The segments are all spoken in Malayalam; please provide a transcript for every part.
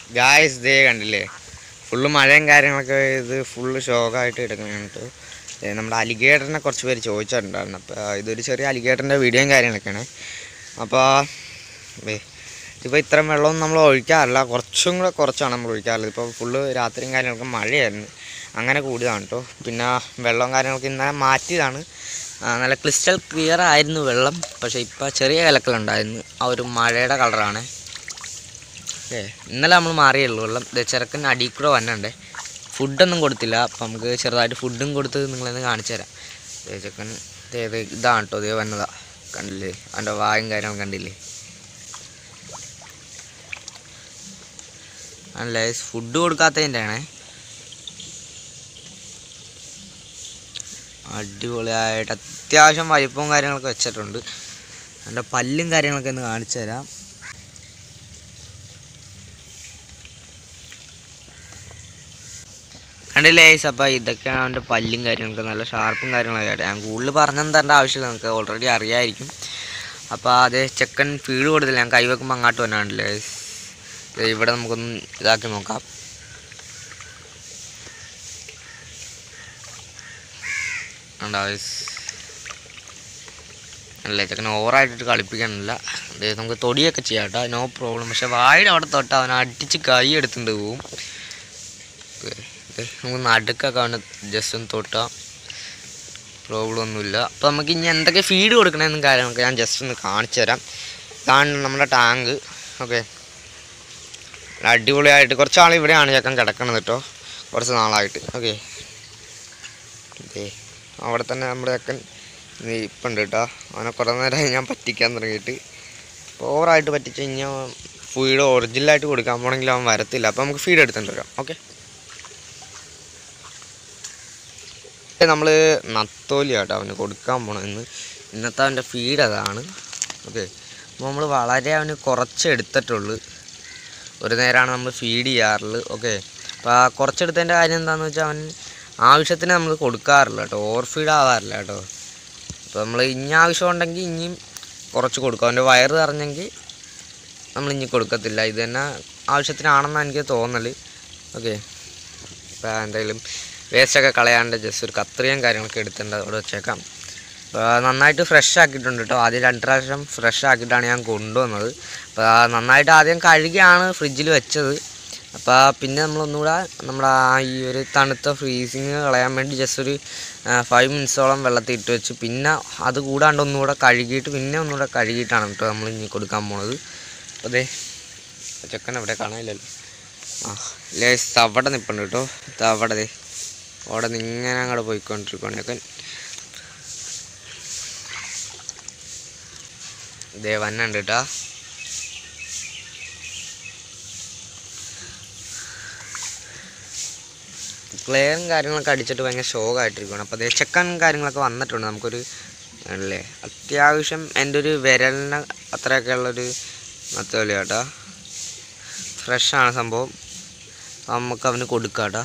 ഗായ്സ് ദേ കണ്ടില്ലേ ഫുള്ള് മഴയും കാര്യങ്ങളൊക്കെ ഇത് ഫുള്ള് ഷോക്കായിട്ട് എടുക്കണം കേട്ടോ ഏ, നമ്മുടെ അലിഗേറ്ററിനെ കുറച്ച് പേര് ചോദിച്ചിട്ടുണ്ടായിരുന്നു അപ്പോൾ ഇതൊരു ചെറിയ അലിഗേറ്ററിൻ്റെ വീഡിയോയും കാര്യങ്ങളൊക്കെയാണ് അപ്പോൾ ഇപ്പോൾ ഇത്രയും വെള്ളമൊന്നും നമ്മൾ ഒഴിക്കാറില്ല കുറച്ചും കൂടെ കുറച്ചാണ് നമ്മൾ ഒഴിക്കാറുള്ളത് ഇപ്പോൾ ഫുള്ള് രാത്രിയും കാര്യങ്ങളൊക്കെ മഴയായിരുന്നു അങ്ങനെ കൂടിയതാണ് കേട്ടോ പിന്നെ വെള്ളവും കാര്യങ്ങളൊക്കെ ഇന്നലെ മാറ്റിയതാണ് ആ, നല്ല ക്രിസ്റ്റൽ ക്ലിയർ ആയിരുന്നു വെള്ളം പക്ഷേ ഇപ്പോൾ ചെറിയ കലക്കലുണ്ടായിരുന്നു ആ ഒരു മഴയുടെ കളറാണ് ഏ ഇന്നലെ നമ്മൾ മാറിയുള്ളൂ വെള്ളം ദേ ചെറുക്കൻ അടിയിൽ കൂടെ വന്നണ്ടേ ഫുഡൊന്നും കൊടുത്തില്ല അപ്പം നമുക്ക് ചെറുതായിട്ട് ഫുഡും കൊടുത്ത് നിങ്ങളെന്ന് കാണിച്ചു തരാം ദേ ചെക്കൻ ദേ ദേ ഇതാണ് കേട്ടോ ദേ വന്നതാ കണ്ടില്ലേ അവൻ്റെ വായും കാര്യങ്ങളും കണ്ടില്ലേ അല്ലേ ഫുഡ് കൊടുക്കാത്തതിൻ്റെ ആണേ അടിപൊളിയായിട്ട് അത്യാവശ്യം വലിപ്പവും കാര്യങ്ങളൊക്കെ വെച്ചിട്ടുണ്ട് എൻ്റെ പല്ലും കാര്യങ്ങളൊക്കെ ഒന്ന് കാണിച്ചു തരാം കണ്ടില്ലേ ഐസ് അപ്പോൾ ഇതൊക്കെയാണ് അവൻ്റെ പല്ലും കാര്യങ്ങളൊക്കെ നല്ല ഷാർപ്പും കാര്യങ്ങളൊക്കെ ആയിട്ട് ഞാൻ കൂടുതൽ പറഞ്ഞു തരേണ്ട ആവശ്യമില്ല നിങ്ങൾക്ക് ഓൾറെഡി അറിയായിരിക്കും അപ്പോൾ അതേ ചെക്കൻ ഫീഡ് കൊടുത്തില്ല ഞാൻ കൈവെക്കുമ്പോൾ അങ്ങോട്ട് വന്നാണ്ടല്ലേ ഐസ് ഇവിടെ നമുക്കൊന്ന് ഇതാക്കി നോക്കാം ഉണ്ടോ ഐസ് അല്ലേ ചെക്കൻ ഓവറായിട്ടിട്ട് കളിപ്പിക്കാനില്ല അതെ നമുക്ക് തൊടിയൊക്കെ ചെയ്യാം കേട്ടോ നോ പ്രോബ്ലം പക്ഷെ വായുടെ അവിടെ തൊട്ട് അവൻ അടിച്ച് കൈ എടുത്തിട്ട് പോവും ഓക്കേ. ദേ, നമുക്ക് നടുക്കൊക്കെ അവന് ജസ്റ്റ് ഒന്ന് തൊട്ടാം പ്രോബ്ലം ഒന്നുമില്ല അപ്പോൾ നമുക്ക് ഇനി എന്തൊക്കെ ഫീഡ് കൊടുക്കണമെന്നും കാര്യങ്ങളൊക്കെ ഞാൻ ജസ്റ്റ് ഒന്ന് കാണിച്ചു തരാം ഇതാണ് നമ്മുടെ ടാങ്ക് ഓക്കെ അടിപൊളിയായിട്ട് കുറച്ച് നാൾ ഇവിടെയാണ് ചെക്കൻ കിടക്കണത് കേട്ടോ കുറച്ച് നാളായിട്ട് ഓക്കെ അതെ അവിടെ തന്നെ നമ്മുടെ ചെക്കൻ ഇപ്പുണ്ട് കേട്ടോ അവനെ കുറേ നേരമായി ഞാൻ പറ്റിക്കാൻ തുടങ്ങിയിട്ട് അപ്പോൾ ഓവറായിട്ട് പറ്റിച്ച് കഴിഞ്ഞാൽ ഫീഡ് ഒറിജിനലായിട്ട് കൊടുക്കാൻ പോണെങ്കിൽ അവൻ വരത്തില്ല അപ്പോൾ നമുക്ക് ഫീഡ് എടുത്തിട്ട് വരാം ഓക്കെ നമ്മൾ നത്തോലി കേട്ടോ അവന് കൊടുക്കാൻ പോണം ഇന്ന് ഇന്നത്തെ അവൻ്റെ ഫീഡ് അതാണ് ഓക്കെ അപ്പോൾ നമ്മൾ വളരെ അവന് കുറച്ച് എടുത്തിട്ടുള്ളൂ ഒരു നേരമാണ് നമ്മൾ ഫീഡ് ചെയ്യാറുള്ളത് ഓക്കെ അപ്പോൾ ആ കുറച്ചെടുത്തതിൻ്റെ കാര്യം എന്താണെന്ന് വെച്ചാൽ അവൻ ആവശ്യത്തിന് നമ്മൾ കൊടുക്കാറില്ല കേട്ടോ ഓവർ ഫീഡ് ആവാറില്ല കേട്ടോ അപ്പോൾ നമ്മൾ ഇനി ആവശ്യം ഉണ്ടെങ്കിൽ ഇനിയും കുറച്ച് കൊടുക്കും അവൻ്റെ വയറ് നിറഞ്ഞെങ്കിൽ നമ്മൾ ഇനി കൊടുക്കത്തില്ല ഇത് തന്നെ ആവശ്യത്തിനാണെന്നാണ് എനിക്ക് തോന്നൽ ഓക്കെ ഇപ്പോൾ എന്തായാലും വേസ്റ്റൊക്കെ കളയാണ്ട് ജസ്റ്റ് ഒരു കത്രിയും കാര്യങ്ങളൊക്കെ എടുത്തിട്ടുണ്ട് അവിടെ വെച്ചേക്കാം അപ്പോൾ നന്നായിട്ട് ഫ്രഷ് ആക്കിയിട്ടുണ്ട് കേട്ടോ ആദ്യം രണ്ട് പ്രാവശ്യം ഫ്രഷ് ആക്കിയിട്ടാണ് ഞാൻ കൊണ്ടുവന്നത് അപ്പോൾ നന്നായിട്ട് ആദ്യം കഴുകിയാണ് ഫ്രിഡ്ജിൽ വെച്ചത് അപ്പോൾ പിന്നെ നമ്മളൊന്നുകൂടെ നമ്മുടെ ആ ഈ ഒരു തണുത്ത ഫ്രീസിങ് കളയാൻ വേണ്ടി ജസ്റ്റ് ഒരു ഫൈവ് മിനിറ്റ്സോളം വെള്ളത്തിൽ ഇട്ട് വെച്ച് പിന്നെ അത് കൂടാണ്ട് ഒന്നുകൂടെ കഴുകിയിട്ട് പിന്നെ ഒന്നുകൂടെ കഴുകിയിട്ടാണ് കേട്ടോ നമ്മൾ ഇനി കൊടുക്കാൻ പോണത് അപ്പോൾ അതെ ചെക്കൻ അവിടെ കാണാനില്ലല്ലോ ആ ലേസ് അവിടെ നിൽപ്പുണ്ട് കേട്ടോ അവിടെ ദേ അവിടെ നിന്ന് ഇങ്ങനെ അങ്ങോട്ട് പോയിക്കൊണ്ടിരിക്കുകയാണ് ചെക്കൻ ദേ വന്നുണ്ട് കേട്ടോ ക്ലെയറും കാര്യങ്ങളൊക്കെ അടിച്ചിട്ട് ഭയങ്കര ഷോക്കായിട്ടിരിക്കുകയാണ് അപ്പോൾ അതേ ചെക്കൻ കാര്യങ്ങളൊക്കെ വന്നിട്ടുണ്ട് നമുക്കൊരു അല്ലേ അത്യാവശ്യം എൻ്റെ ഒരു വിരലിന് അത്രയൊക്കെ ഉള്ളൊരു നത്തോലി കേട്ടോ ഫ്രഷാണ് സംഭവം അപ്പോൾ നമുക്ക് അവന് കൊടുക്കാം കേട്ടോ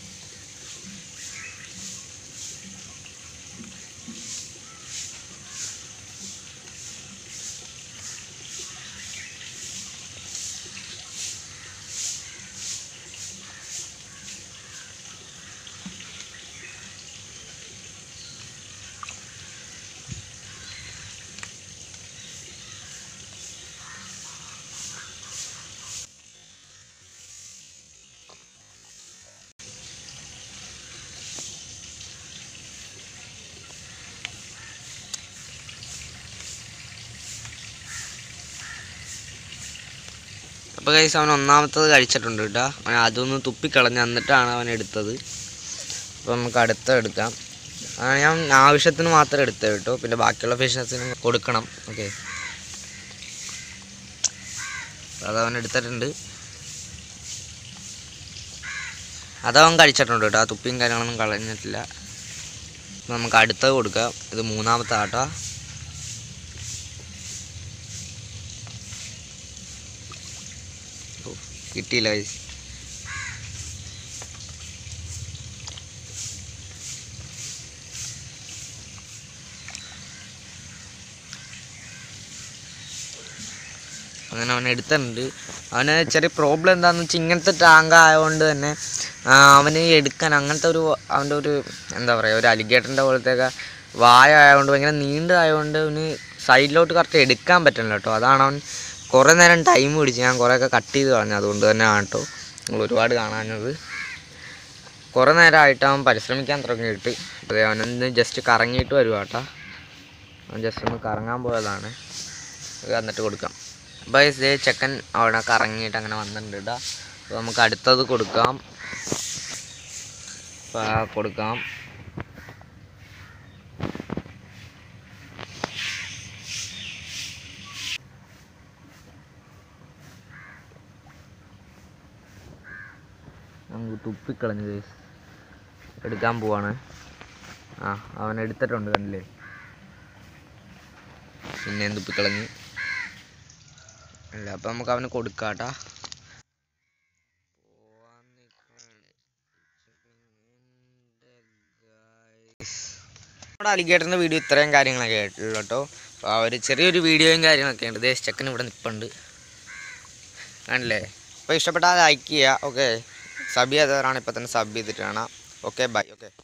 അപ്പോൾ കൈസ് അവൻ ഒന്നാമത്തത് കഴിച്ചിട്ടുണ്ട് കേട്ടോ അവൻ അതൊന്ന് തുപ്പിക്കളഞ്ഞ് എന്നിട്ടാണ് അവൻ എടുത്തത് അപ്പോൾ നമുക്ക് അടുത്ത എടുക്കാം ആ, ഞാൻ ആവശ്യത്തിന് മാത്രം എടുത്തത് കേട്ടോ പിന്നെ ബാക്കിയുള്ള ഫിഷിനസിന് കൊടുക്കണം ഓക്കെ അതവൻ എടുത്തിട്ടുണ്ട് അതവൻ കഴിച്ചിട്ടുണ്ട് കേട്ടോ ആ തുപ്പിയും കാര്യങ്ങളൊന്നും കളഞ്ഞിട്ടില്ല അപ്പോൾ നമുക്ക് അടുത്തത് കൊടുക്കാം ഇത് മൂന്നാമത്തെ ആട്ടോ കിട്ടിയില്ല guys. അങ്ങനെ അങ്ങനെ അവൻ എടുത്തിട്ടുണ്ട് അവന് ചെറിയ പ്രോബ്ലം എന്താണെന്ന് വെച്ചാൽ ഇങ്ങനത്തെ ടാങ്ക് ആയതുകൊണ്ട് തന്നെ ആ, അവന് എടുക്കാൻ അങ്ങനത്തെ ഒരു അവൻ്റെ ഒരു എന്താ പറയുക ഒരു അലിഗേറ്ററിൻ്റെ പോലത്തെയൊക്കെ വായ ആയതുകൊണ്ട് ഭയങ്കര നീണ്ടതായതുകൊണ്ട് അവന് സൈഡിലോട്ട് കറക്റ്റ് എടുക്കാൻ പറ്റുന്നില്ല കേട്ടോ അതാണ് അവൻ കുറേ നേരം ടൈം പിടിച്ച് ഞാൻ കുറേയൊക്കെ കട്ട് ചെയ്ത് കളഞ്ഞു അതുകൊണ്ട് തന്നെയാണ് കേട്ടോ നിങ്ങൾ ഒരുപാട് കാണാഞ്ഞത് കുറേ നേരമായിട്ട് അവൻ പരിശ്രമിക്കാൻ തുടങ്ങിയിട്ട് അതെ അവനൊന്ന് ജസ്റ്റ് കറങ്ങിയിട്ട് വരുവാ കേട്ടോ അവൻ ജസ്റ്റ് ഒന്ന് കറങ്ങാൻ പോയതാണ് ഇത് എന്നിട്ട് കൊടുക്കാം അപ്പോൾ ഇതേ ചെക്കൻ അവിടെ കറങ്ങിയിട്ട് അങ്ങനെ വന്നിട്ടുണ്ട് കേട്ടോ അപ്പോൾ നമുക്ക് അടുത്തത് കൊടുക്കാം അപ്പോൾ ആ കൊടുക്കാം നമുക്ക് തുപ്പിക്കളഞ്ഞ് guys. എടുക്കാൻ പോവാണ് ആ അവൻ എടുത്തിട്ടുണ്ട് കണ്ടില്ലേ പിന്നെയും തുപ്പിക്കളഞ്ഞ് അല്ല അപ്പം നമുക്ക് അവന് കൊടുക്കാട്ടാ നമ്മുടെ അലിഗേറ്ററിൻ്റെ വീഡിയോ ഇത്രയും കാര്യങ്ങളൊക്കെ ആയിട്ടുള്ളൂ കേട്ടോ അപ്പോൾ ആ ഒരു ചെറിയൊരു വീഡിയോയും കാര്യങ്ങളൊക്കെ ഉണ്ട് ദേശ ചെക്കൻ ഇവിടെ നിൽപ്പുണ്ട് ആണല്ലേ അപ്പോൾ ഇഷ്ടപ്പെട്ടാൽ ലൈക്ക് ചെയ്യുക ഓക്കെ സബ് ചെയ്തവരാണ് ഇപ്പോൾ തന്നെ സബ് ചെയ്തിട്ട് കാണാം ഓക്കെ ബൈ ഓക്കെ